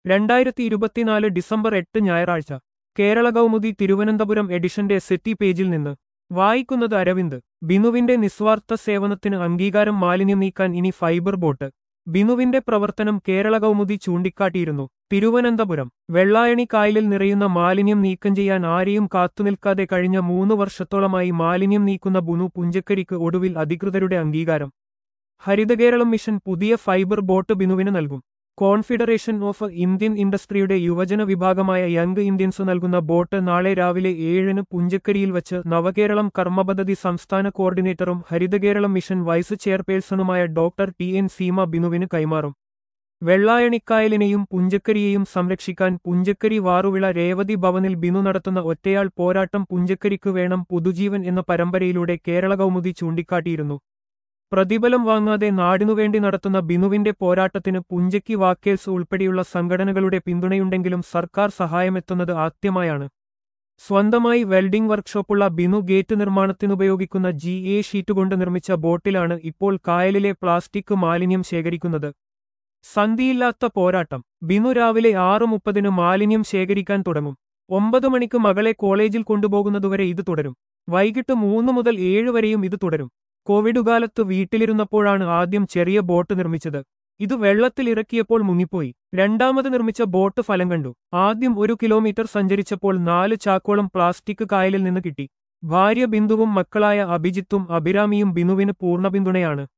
രണ്ടായിരത്തി ഇരുപത്തിനാല് ഡിസംബർ എട്ട് ഞായറാഴ്ച കേരള കൗമുദി തിരുവനന്തപുരം എഡിഷന്റെ സെറ്റി പേജിൽ നിന്ന് വായിക്കുന്നത് അരവിന്ദ് ബിനുവിന്റെ നിസ്വാർത്ഥ സേവനത്തിന് അംഗീകാരം മാലിന്യം നീക്കാൻ ഇനി ഫൈബർ ബോട്ട് ബിനുവിന്റെ പ്രവർത്തനം കേരള കൗമുദി ചൂണ്ടിക്കാട്ടിയിരുന്നു തിരുവനന്തപുരം വെള്ളായണി കായലിൽ നിറയുന്ന മാലിന്യം നീക്കം ചെയ്യാൻ ആരെയും കാത്തുനിൽക്കാതെ കഴിഞ്ഞ മൂന്ന് വർഷത്തോളമായി മാലിന്യം നീക്കുന്ന ബുനു പുഞ്ചക്കരിക്ക് ഒടുവിൽ അധികൃതരുടെ അംഗീകാരം ഹരിതകേരളം മിഷൻ പുതിയ ഫൈബർ ബോട്ട് ബിനുവിന് നൽകും കോൺഫെഡറേഷൻ ഓഫ് ഇന്ത്യൻ ഇൻഡസ്ട്രിയുടെ യുവജന വിഭാഗമായ യങ് ഇന്ത്യൻസ് നൽകുന്ന ബോട്ട് നാളെ രാവിലെ ഏഴിന് പുഞ്ചക്കരിയിൽ വച്ച് നവകേരളം കർമ്മപദ്ധതി സംസ്ഥാന കോർഡിനേറ്ററും ഹരിതകേരളം മിഷൻ വൈസ് ചെയർപേഴ്സണുമായ ഡോക്ടർ ടി എൻ സീമ ബിനുവിന് കൈമാറും വെള്ളായണിക്കായലിനെയും പുഞ്ചക്കരിയെയും സംരക്ഷിക്കാൻ പുഞ്ചക്കരി വാറുവിള രേവതി ഭവനിൽ ബിനു നടത്തുന്ന ഒറ്റയാൾ പോരാട്ടം പുഞ്ചക്കരിക്ക് വേണം പുതുജീവൻ എന്ന പരമ്പരയിലൂടെ കേരള കൗമുദി ചൂണ്ടിക്കാട്ടിയിരുന്നു പ്രതിഫലം വാങ്ങാതെ നാടിനുവേണ്ടി നടത്തുന്ന ബിനുവിന്റെ പോരാട്ടത്തിന് പുഞ്ചക്കി വാക്കേൽസ് ഉൾപ്പെടെയുള്ള സംഘടനകളുടെ പിന്തുണയുണ്ടെങ്കിലും സർക്കാർ സഹായമെത്തുന്നത് ആദ്യമായാണ് സ്വന്തമായി വെൽഡിംഗ് വർക്ക്ഷോപ്പുള്ള ബിനു ഗേറ്റ് നിർമ്മാണത്തിനുപയോഗിക്കുന്ന ജി എ ഷീറ്റ് കൊണ്ട് നിർമ്മിച്ച ബോട്ടിലാണ് ഇപ്പോൾ കായലിലെ പ്ലാസ്റ്റിക് മാലിന്യം ശേഖരിക്കുന്നത് സന്ധിയില്ലാത്ത പോരാട്ടം ബിനു രാവിലെ ആറ് മുപ്പതിന് മാലിന്യം ശേഖരിക്കാൻ തുടങ്ങും ഒമ്പത് മണിക്ക് മകളെ കോളേജിൽ കൊണ്ടുപോകുന്നതുവരെ ഇത് തുടരും വൈകിട്ട് മൂന്ന് മുതൽ ഏഴ് വരെയും ഇത് തുടരും കോവിഡ് കാലത്ത് വീട്ടിലിരുന്നപ്പോഴാണ് ആദ്യം ചെറിയ ബോട്ട് നിർമ്മിച്ചത് ഇത് വെള്ളത്തിൽ ഇറക്കിയപ്പോൾ മുങ്ങിപ്പോയി രണ്ടാമത് നിർമ്മിച്ച ബോട്ട് ഫലം കണ്ടു ആദ്യം ഒരു കിലോമീറ്റർ സഞ്ചരിച്ചപ്പോൾ നാല് ചാക്കോളം പ്ലാസ്റ്റിക് കായലിൽ നിന്ന് കിട്ടി ഭാര്യ ബിന്ദുവും മക്കളായ അഭിജിത്തും അഭിരാമിയും ബിനുവിന് പൂർണ്ണ പിന്തുണയാണ്